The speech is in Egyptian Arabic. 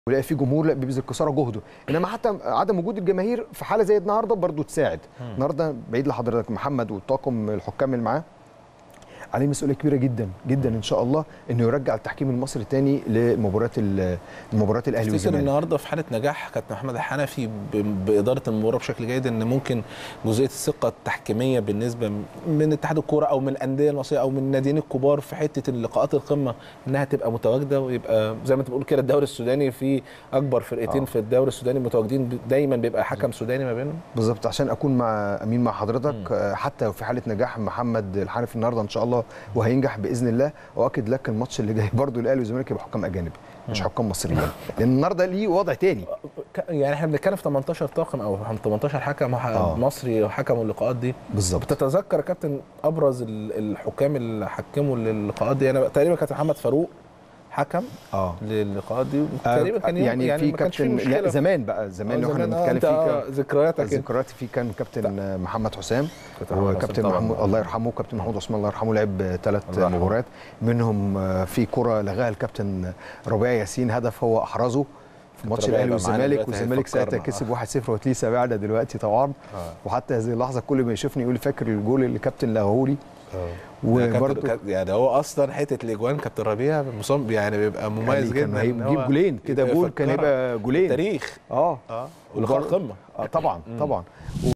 ويلاقي في جمهور لا بيبذل قصارى جهده انما حتى عدم وجود الجماهير في حاله زي النهارده برضو تساعد النهارده بعيد لحضرتك محمد والطاقم الحكام اللي معاه عليه مسؤوليه كبيره جدا جدا ان شاء الله انه يرجع التحكيم المصري تاني لمباريات ال- مباريات الاهلي تفتكر والزمالك النهارده في حاله نجاح كابتن محمد الحنفي ب- باداره المباراه بشكل جيد ان ممكن جزئيه الثقه التحكيميه بالنسبه من اتحاد الكوره او من الانديه المصريه او من الناديين الكبار في حته اللقاءات القمه انها تبقى متواجده ويبقى زي ما انت بتقول كده الدوري السوداني في اكبر فرقتين آه. في الدوري السوداني متواجدين ب- دايما بيبقى حكم سوداني ما بينهم بالظبط عشان اكون مع امين مع حضرتك آه، حتى في حاله نجاح محمد الحنفي النهارده ان شاء الله وهينجح باذن الله واكد لك الماتش اللي جاي برضو الاهلي والزمالك يبقى حكام اجانب مش حكام مصريين لان النهارده ليه وضع تاني ك- يعني احنا بنتكلم في 18 طاقم او 18 حكم ح- آه. مصري حكموا اللقاءات دي بالظبط بتتذكر يا كابتن ابرز ال- الحكام اللي حكموا للقاءات دي انا تقريبا كابتن محمد فاروق حكم اه للقاءات دي آه، تقريبا كان يوم يعني, في ما كانش كابتن مشكلة. لا زمان بقى زمان آه، اللي احنا زمان، آه، بنتكلم أنت، فيه آه، كان- ذكرياتك كده. ذكرياتي فيه كان كابتن محمد حسام كابتن محمد وكابتن حسام طبعاً. محمود الله يرحمه كابتن محمود عثمان الله يرحمه لعب ثلاث الله يرحمه. مباريات منهم آه، في كره لغاها الكابتن ربيع ياسين هدف هو احرزه في ماتش ربيع الاهلي يبقى معانا والزمالك دلوقتي والزمالك ساعتها هيفكرنا. كسب 1-0 وتليسا بعد دلوقتي طبعا آه. وحتى هذه اللحظه كل ما يشوفني يقول لي فاكر الجول اللي كابتن لغهولي وبرضه وبرضه يعني هو اصلا حته الاجوان كابتن ربيع مصاب يعني بيبقى مميز كان جدا هيجيب إن هو جولين كده جول كان يفكرك هيبقى جولين تاريخ اه اه ولقاء وبرضه- قمه آه طبعا طبعا